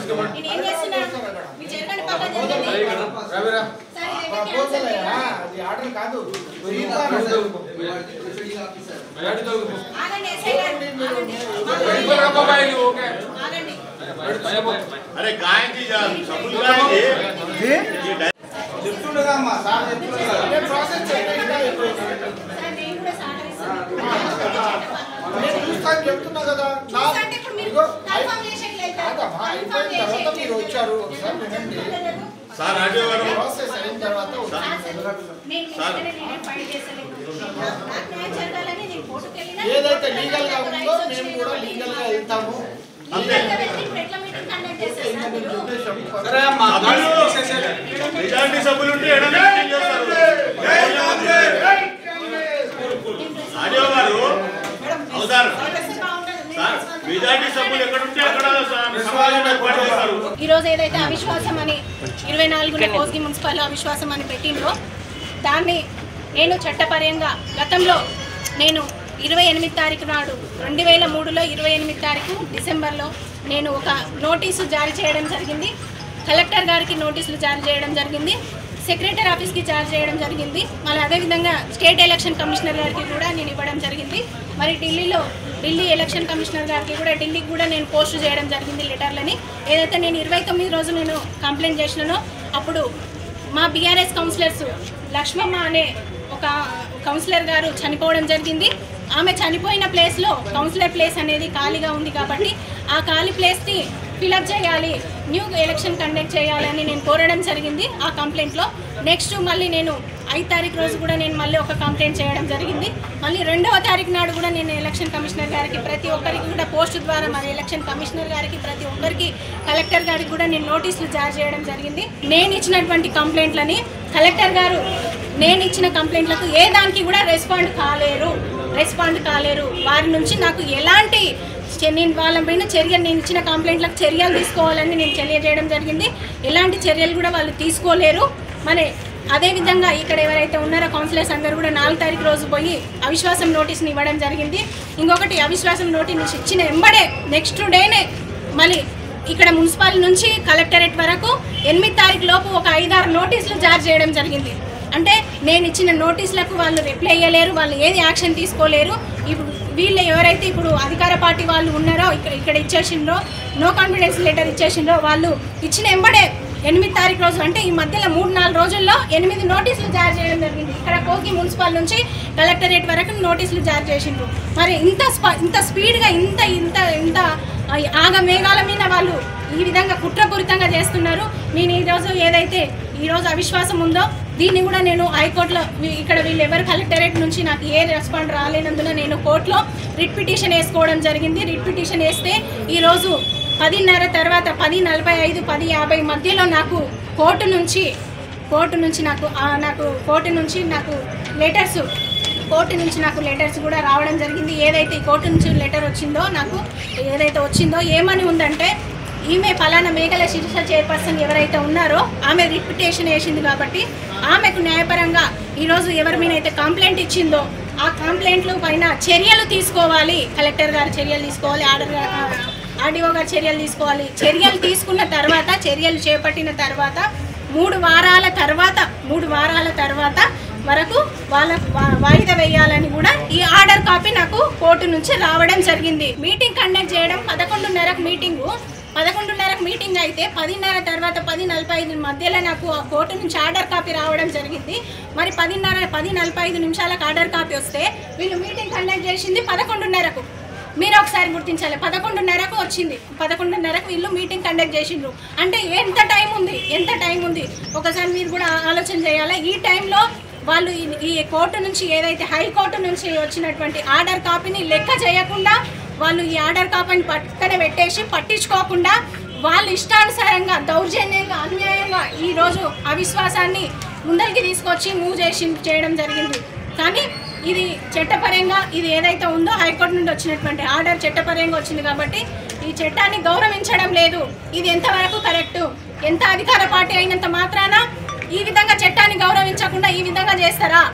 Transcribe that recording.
నేను ఏం చేస్తున్నా మీరు జరగండి పక్కన జరగండి సార్ ఇది ప్రపోజల్ అయ్యా అది ఆర్డర్ కాదు ఆగండి ఎస్ఐ గారు ఆగండి ఆగండి अरे गाय की जा सबूत गाय दे చెప్తుండగా అమ్మా సార్ చెప్తుండగా నేను ప్రాసెస్ చేయకుండా ఇప్పుడు సార్ నేను కూడా సహకరిస్తాను నేను చూస్తాను చెప్తున్నా కదా నా అంటే ఇప్పుడు మీరు ఇదిగో, కన్ఫర్మ్ చేసేట్లయితే కాదమ్మా అయిపోయిన తర్వాత మీరు వచ్చారు ఒకసారి వినండి సార్ ఆటో గారు ప్రాసెస్ అయిన తర్వాత సార్, సార్, నేను వెంటనే నేనే ఫైల్ చేసలేదు. నాకు న్యాయం జరగాలని నేను కోర్టుకు వెళ్ళినా ఏదైతే లీగల్ గా ఉందో మేము కూడా లీగల్ గా వెళ్తాము లీగల్గా వెళ్తే ఇప్పుడు ఎట్లా మీటింగ్ కండక్ట్ చేస్తారు సార్ మీరు? ఉద్దేశం సభ్యులు మెజారిటీ సభ్యులు ఉంటే ఎడ మీటింగ్ చేస్తారు ఆటో గారు అవుతారు వస్తే బాగుండదు. నేను సార్ చేస్తాను. మెజారిటీ సభ్యులు ఎక్కడ ఉంటే అక్కడ సార్ సమాజం ఏర్పాటు చేస్తారు ఈ రోజు ఏదైతే అవిశ్వాసం అని ఇరవై నాలుగున కోస్గి మున్సిపల్ అవిశ్వాసం అని పెట్టిండ్రో దాన్ని నేను చట్టపరంగా గతంలో నేను ఇరవై ఎనిమిది తారీఖు నాడు రెండు వేల మూడులో ఇరవై ఎనిమిది తారీఖు డిసెంబర్లో నేను ఒక నోటీసు జారీ చేయడం జరిగింది కలెక్టర్ గారికి నోటీసులు జారీ చేయడం జరిగింది సెక్రటరీ ఆఫీస్కి జారీ చేయడం జరిగింది మళ్ళీ అదేవిధంగా స్టేట్ ఎలక్షన్ కమిషనర్ గారికి కూడా నేను ఇవ్వడం జరిగింది మరి ఢిల్లీలో ఢిల్లీ ఎలక్షన్ కమిషనర్ గారికి కూడా ఢిల్లీకి కూడా నేను పోస్ట్ చేయడం జరిగింది లెటర్లని ఏదైతే నేను ఇరవై తొమ్మిది రోజు నేను కంప్లైంట్ చేసినానో అప్పుడు మా బీఆర్ఎస్ కౌన్సిలర్స్ లక్ష్మమ్మ అనే ఒక కౌన్సిలర్ గారు చనిపోవడం జరిగింది ఆమె చనిపోయిన ప్లేస్లో కౌన్సిలర్ ప్లేస్ అనేది ఖాళీగా ఉంది కాబట్టి ఆ ఖాళీ ప్లేస్ని ఫిలప్ చేయాలి న్యూ ఎలక్షన్ కండక్ట్ చేయాలని నేను కోరడం జరిగింది ఆ కంప్లైంట్లో నెక్స్ట్ మళ్ళీ నేను ఐదు తారీఖు రోజు కూడా నేను మళ్ళీ ఒక కంప్లైంట్ చేయడం జరిగింది మళ్ళీ రెండవ తారీఖు నాడు కూడా నేను ఎలక్షన్ కమిషనర్ గారికి ప్రతి ఒక్కరికి కూడా పోస్ట్ ద్వారా మరి ఎలక్షన్ కమిషనర్ గారికి ప్రతి ఒక్కరికి కలెక్టర్ గారికి కూడా నేను నోటీసులు జారీ చేయడం జరిగింది నేను ఇచ్చినటువంటి కంప్లైంట్లని కలెక్టర్ గారు నేను ఇచ్చిన కంప్లైంట్లకు ఏ దానికి కూడా రెస్పాండ్ కాలేరు రెస్పాండ్ కాలేరు వారి నుంచి నాకు ఎలాంటి చే- నేను వాళ్ళ పైన చర్యలు నేను ఇచ్చిన కంప్లైంట్లకు చర్యలు తీసుకోవాలని నేను తెలియజేయడం జరిగింది ఎలాంటి చర్యలు కూడా వాళ్ళు తీసుకోలేరు మరి అదేవిధంగా ఇక్కడ ఎవరైతే ఉన్నారో కౌన్సిలర్స్ అందరూ కూడా నాలుగు తారీఖు రోజు పోయి అవిశ్వాసం నోటీస్ని ఇవ్వడం జరిగింది ఇంకొకటి అవిశ్వాసం నోటీస్ ఇచ్చిన ఎంబడే నెక్స్ట్ డేనే మళ్ళీ ఇక్కడ మున్సిపల్ నుంచి కలెక్టరేట్ వరకు ఎనిమిది తారీఖు లోపు ఒక ఐదారు నోటీసులు జారీ చేయడం జరిగింది అంటే నేను ఇచ్చిన నోటీసులకు వాళ్ళు రిప్లై అయ్యలేరు వాళ్ళు ఏది యాక్షన్ తీసుకోలేరు ఇప్పుడు వీళ్ళు ఎవరైతే ఇప్పుడు అధికార పార్టీ వాళ్ళు ఉన్నారో ఇక్కడ ఇక్కడ ఇచ్చేసిండ్రో నో కాన్ఫిడెన్స్ లెటర్ ఇచ్చేసిండ్రో వాళ్ళు ఇచ్చిన ఎంబడే ఎనిమిది తారీఖు రోజు అంటే ఈ మధ్యలో మూడు నాలుగు రోజుల్లో ఎనిమిది నోటీసులు జారీ చేయడం జరిగింది ఇక్కడ కోకి మున్సిపల్ నుంచి కలెక్టరేట్ వరకు నోటీసులు జారీ చేసిండ్రు మరి ఇంత స్ప- ఇంత స్పీడ్గా ఇంత ఇంత ఇంత ఆగ మేఘాల మీద వాళ్ళు ఈ విధంగా కుట్రపూరితంగా చేస్తున్నారు నేను ఈరోజు ఏదైతే ఈరోజు అవిశ్వాసం ఉందో దీన్ని కూడా నేను హైకోర్టులో వీ- ఇక్కడ వీళ్ళు ఎవరు కలెక్టరేట్ నుంచి నాకు ఏ రెస్పాండ్ రాలేనందున నేను కోర్టులో రిట్ పిటిషన్ వేసుకోవడం జరిగింది రిట్ పిటిషన్ వేస్తే ఈరోజు పదిన్నర తర్వాత పది నలభై ఐదు పది యాభై మధ్యలో నాకు కోర్టు నుంచి కోర్టు నుంచి నాకు ఆ, నాకు కోర్టు నుంచి నాకు లెటర్స్ కోర్టు నుంచి నాకు లెటర్స్ కూడా రావడం జరిగింది ఏదైతే ఈ కోర్టు నుంచి లెటర్ వచ్చిందో నాకు ఏదైతే వచ్చిందో ఏమని ఉందంటే ఈమె ఫలానా మేఘల శిరీష చైర్పర్సన్ ఎవరైతే ఉన్నారో ఆమె రిప్యుటేషన్ వేసింది కాబట్టి ఆమెకు న్యాయపరంగా ఈరోజు ఎవరి మీద అయితే కంప్లైంట్ ఇచ్చిందో ఆ కంప్లైంట్లు పైన చర్యలు తీసుకోవాలి కలెక్టర్ గారు చర్యలు తీసుకోవాలి ఆర్డర్ ఆర్డీఓ గారు చర్యలు తీసుకోవాలి చర్యలు తీసుకున్న తర్వాత చర్యలు చేపట్టిన తర్వాత మూడు వారాల తర్వాత మూడు వారాల తర్వాత వరకు వాళ్ళ వా- వాయిదా వేయాలని కూడా ఈ ఆర్డర్ కాపీ నాకు కోర్టు నుంచి రావడం జరిగింది మీటింగ్ కండక్ట్ చేయడం పదకొండున్నరకు మీటింగు పదకొండున్నరకు మీటింగ్ అయితే పదిన్నర తర్వాత పది నలభై ఐదు మధ్యలో నాకు ఆ కోర్టు నుంచి ఆర్డర్ కాపీ రావడం జరిగింది మరి పదిన్నర పది నలభై ఐదు నిమిషాలకు ఆర్డర్ కాపీ వస్తే వీళ్ళు మీటింగ్ కండక్ట్ చేసింది పదకొండున్నరకు మీరు ఒకసారి గుర్తించాలి పదకొండున్నరకు వచ్చింది పదకొండున్నరకు వీళ్ళు మీటింగ్ కండక్ట్ చేసిండ్రు అంటే ఎంత టైం ఉంది ఎంత టైం ఉంది ఒకసారి మీరు కూడా ఆలోచన చేయాలి ఈ టైంలో వాళ్ళు ఈ- ఈ కోర్టు నుంచి ఏదైతే హైకోర్టు నుంచి వచ్చినటువంటి ఆర్డర్ కాపీని లెక్క చేయకుండా వాళ్ళు ఈ ఆర్డర్ కాపీని పక్కన పెట్టేసి పట్టించుకోకుండా వాళ్ళు ఇష్టానుసారంగా దౌర్జన్యంగా అన్యాయంగా ఈరోజు అవిశ్వాసాన్ని ముందరికి తీసుకొచ్చి మూవ్ చేసి చేయడం జరిగింది కానీ ఇది చట్టపరంగా ఇది ఏదైతే ఉందో హైకోర్టు నుండి వచ్చినటువంటి ఆర్డర్ చట్టపరంగా వచ్చింది కాబట్టి ఈ చట్టాన్ని గౌరవించడం లేదు ఇది ఎంతవరకు కరెక్టు ఎంత అధికార పార్టీ అయినంత మాత్రాన ఈ విధంగా చట్టాన్ని గౌరవించకుండా ఈ విధంగా చేస్తారా